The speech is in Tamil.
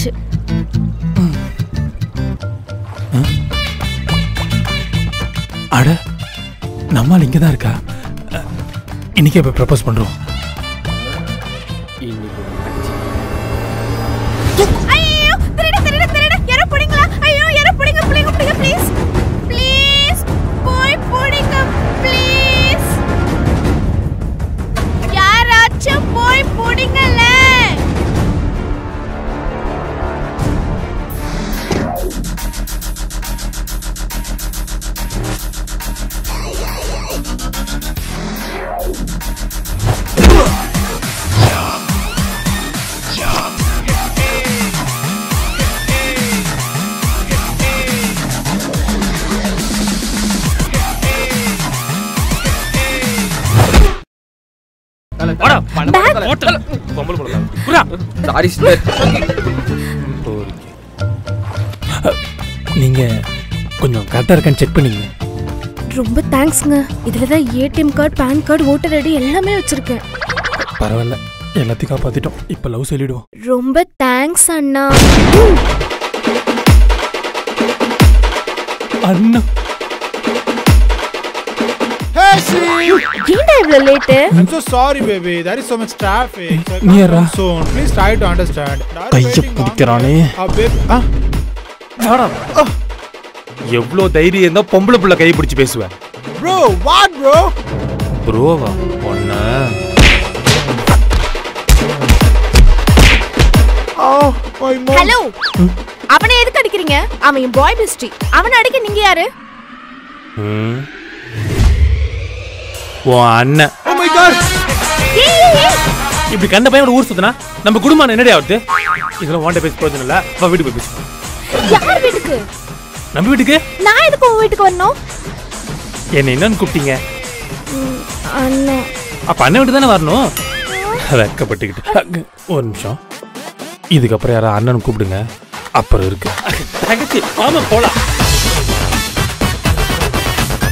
ஆயிடுச்சு அட நம்மால் இங்கே தான் இருக்கா அஹ், இன்னைக்கே போய் ப்ரப்போஸ் பண்ணுறோம் ஐயோ திருட திருட திருட யாரோ புடிங்களா ஐயோ யாரோ புடிங்க புடிங்க புடிங்க ப்ளீஸ் ப்ளீஸ் போய் புடிங்க ப்ளீஸ் யாராச்சும் போய் புடிங்கல வாடா ஹோட்டல் பொம்பளை போல புரா சாரி சிஸ்டர் நீங்கள் கொஞ்சம் கரெக்டாக இருக்கான்னு செக் பண்ணிங்க ரொம்ப தேங்க்ஸ்ங்க இதுல தான் ATM card PAN card voter ID எல்லாமே வச்சிருக்கேன் பரவாயில்ல எல்லாத்தையும் காப்பாற்றிட்டோம் இப்போ லவ் சொல்லிடுவோம் ரொம்ப தேங்க்ஸ் அண்ணா அண்ணா Hey, see! ஏன்டா இவ்ளோ late I'm so sorry, baby. There is so much traffic. So I can't Near, come ah. soon. Please try to understand. There is கையை waiting long பிடிக்கிறானே. time. Ah, babe. Ah, வாடா எவ்வளோ தைரியம் இருந்தா பொம்பளை புள்ள கை பிடிச்சு பேசுவேன் bro, what, bro? ப்ரோவா ஒன்ன Oh, my mom. ஹலோ அவனை எதுக்கு அடிக்கிறீங்க அவன் என் பாய் பெஸ்டி அவனை அடிக்க நீங்க யாரு உன் அண்ணன் Oh my god. ஏய் ஏய், ஏய் இப்படி கண்ட பையன் ஊர் சுத்தினா நம்ம குடும்பம் என்னடி ஆகுது இதெல்லாம் வாண்ட பேச பிரயோஜனம் இல்ல வா வீட்டுக்கு போய் பேசுவோம் யார் வீட்டுக்கு நம்ம வீட்டுக்கு நான் எதுக்கு உன் வீட்டுக்கு வரணும் என்ன என்னன்னு கூப்பிட்டீங்க அண்ணா அப்ப அண்ணன் வீட்டு தானே வரணும் வெக்கப்பட்டுக்கிட்டு அங்க, ஒரு நிமிஷம் இதுக்கப்புறம் யாரா அண்ணன் கூப்பிடுங்க அப்புறம் இருக்கு தங்கச்சி ஆமா போலாம்